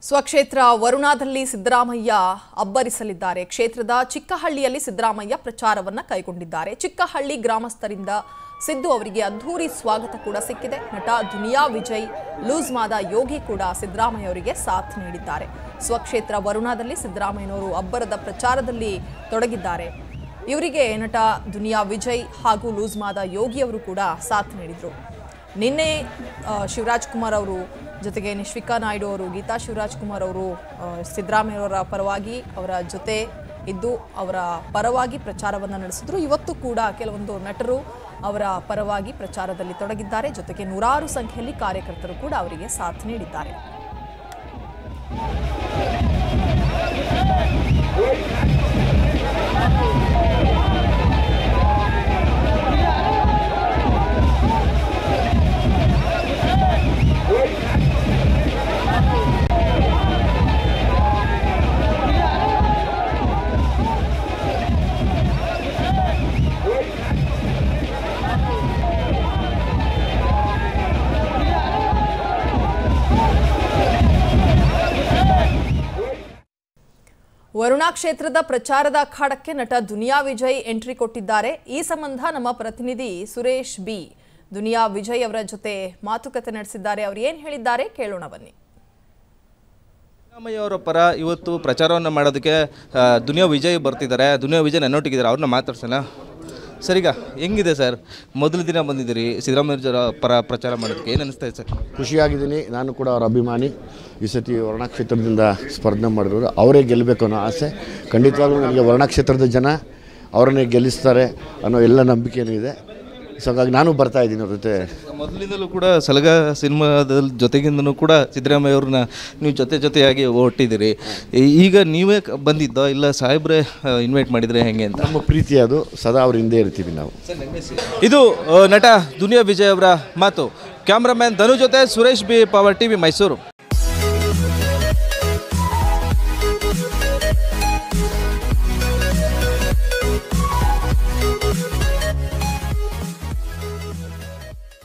ಸ್ವಕ್ಷೇತ್ರ ವರುಣಾದಲ್ಲಿ ಸಿದ್ದರಾಮಯ್ಯ ಅಬ್ಬರಿಸಲಿದ್ದಾರೆ ಕ್ಷೇತ್ರದ ಚಿಕ್ಕಹಳ್ಳಿಯಲ್ಲಿ ಸಿದ್ದರಾಮಯ್ಯ ಪ್ರಚಾರವನ್ನ ಕೈಗೊಂಡಿದ್ದಾರೆ ಚಿಕ್ಕಹಳ್ಳಿ ಗ್ರಾಮಸ್ಥರಿಂದ ಸಿದ್ದು ಅವರಿಗೆ ಅದ್ಧೂರಿ ಸ್ವಾಗತ ಕೂಡ ಸಿಕ್ಕಿದೆ ನಟ ದುನಿಯಾ ವಿಜಯ್ ಲೂಸ್ ಮಾದ ಯೋಗಿ ಕೂಡ ಸಿದ್ದರಾಮಯ್ಯ ಅವರಿಗೆ ಸಾಥ್ ನೀಡಿದ್ದಾರೆ ಸ್ವಕ್ಷೇತ್ರ ವರುಣಾದಲ್ಲಿ ಸಿದ್ದರಾಮಯ್ಯನವರು ಅಬ್ಬರದ ಪ್ರಚಾರದಲ್ಲಿ ತೊಡಗಿದ್ದಾರೆ ಇವರಿಗೆ ನಟ ದುನಿಯಾ ವಿಜಯ್ ಹಾಗೂ ಲೂಸ್ ಮಾದ ಯೋಗಿ ಅವರು ಕೂಡ ಸಾಥ್ ನೀಡಿದರು ನಿನ್ನೆ ಆ, ಶಿವರಾಜ್ ಕುಮಾರ್ ಅವರು ಜೊತೆಗೆ ನಿಶ್ವಿಕಾ ನಾಯ್ಡು ಅವರು ಗೀತಾ ಶಿವರಾಜ್ ಕುಮಾರ್ ಅವರು ಆ, ಸಿದ್ದರಾಮಯ್ಯವರ ಪರವಾಗಿ ಅವರ ಜೊತೆ ಇದ್ದು ಅವರ ಪರವಾಗಿ ಪ್ರಚಾರವನ್ನು ನಡೆಸಿದ್ರು ಇವತ್ತು ಕೂಡ ಕೆಲವೊಂದು ನಟರು ಅವರ ಪರವಾಗಿ ಪ್ರಚಾರದಲ್ಲಿ ತೊಡಗಿದ್ದಾರೆ ಜೊತೆಗೆ ನೂರಾರು ಸಂಖ್ಯೆಯಲ್ಲಿ ಕಾರ್ಯಕರ್ತರು ಕೂಡ ಅವರಿಗೆ ಸಾಥ್ ನೀಡಿದ್ದಾರೆ ವರುಣಾ ಕ್ಷೇತ್ರದ ಪ್ರಚಾರದ ಅಖಾಡಕ್ಕೆ ನಟ ದುನಿಯಾ ವಿಜಯ್ ಎಂಟ್ರಿ ಕೊಟ್ಟಿದ್ದಾರೆ ಈ ಸಂಬಂಧ ನಮ್ಮ ಪ್ರತಿನಿಧಿ ಸುರೇಶ್ ಬಿ ದುನಿಯಾ ವಿಜಯ್ ಅವರ ಜೊತೆ ಮಾತುಕತೆ ನಡೆಸಿದ್ದಾರೆ ಅವರು ಏನು ಹೇಳಿದ್ದಾರೆ ಕೇಳೋಣ ಬನ್ನಿ ಸಿದ್ದರಾಮಯ್ಯ ಅವರ ಪರ ಇವತ್ತು ಪ್ರಚಾರವನ್ನು ಮಾಡೋದಕ್ಕೆ ಆ, ದುನಿಯಾ ವಿಜಯ್ ಬರ್ತಿದ್ದಾರೆ ದುನಿಯಾ ವಿಜಯ್ ನನ್ನೊಟ್ಟಿಗಿದ್ದಾರೆ ಅವ್ರನ್ನ ಮಾತಾಡ್ಸೋಣ ಸರ್ ಈಗ ಹೆಂಗಿದೆ ಸರ್ ಮೊದಲ ದಿನ ಬಂದಿದ್ದೀರಿ ಸಿದ್ದರಾಮಯ್ಯ ಅವರ ಪರ ಪ್ರಚಾರ ಮಾಡೋದಕ್ಕೆ ಏನು ಅನಿಸ್ತಾ ಇದೆ ಸರ್ ಖುಷಿಯಾಗಿದ್ದೀನಿ ನಾನು ಕೂಡ ಅವ್ರ ಅಭಿಮಾನಿ ಈ ಸತಿ ವರ್ಣ ಕ್ಷೇತ್ರದಿಂದ ಸ್ಪರ್ಧೆ ಮಾಡಿರೋರು ಅವರೇ ಗೆಲ್ಲಬೇಕು ಅನ್ನೋ ಆಸೆ ಖಂಡಿತವಾಗ್ಲೂ ನನಗೆ ವರ್ಣ ಕ್ಷೇತ್ರದ ಜನ ಅವರನ್ನೇ ಗೆಲ್ಲಿಸ್ತಾರೆ ಅನ್ನೋ ಎಲ್ಲ ನಂಬಿಕೆನೂ ಇದೆ ಸೊ ಹಾಗಾಗಿ ನಾನು ಬರ್ತಾ ಇದ್ದೀನಿ ಅವ್ರ ಜೊತೆ ಮೊದಲಿಂದಲೂ ಕೂಡ ಸಲಗ ಸಿನಿಮಾದ ಜೊತೆಗಿಂದನೂ ಕೂಡ ಸಿದ್ದರಾಮಯ್ಯ ಅವ್ರನ್ನ ನೀವು ಜೊತೆ ಜೊತೆಯಾಗಿ ಹೊಟ್ಟಿದ್ದೀರಿ ಈ- ಈಗ ನೀವೇ ಕ- ಬಂದಿದ್ದೋ ಇಲ್ಲ ಸಾಹೇಬ್ರೆ ಇನ್ವೈಟ್ ಮಾಡಿದರೆ ಹೆಂಗೆ ಅಂತ ನಮ್ಮ ಪ್ರೀತಿ ಅದು ಸದಾ ಅವ್ರ ಹಿಂದೆ ಇರ್ತೀವಿ ನಾವು ಇದು ಆ, ನಟ ದುನಿಯಾ ವಿಜಯ್ ಅವರ ಮಾತು ಕ್ಯಾಮ್ರಾಮ್ಯಾನ್ ಧನು ಜೊತೆ Suresh B Power TV Mysuru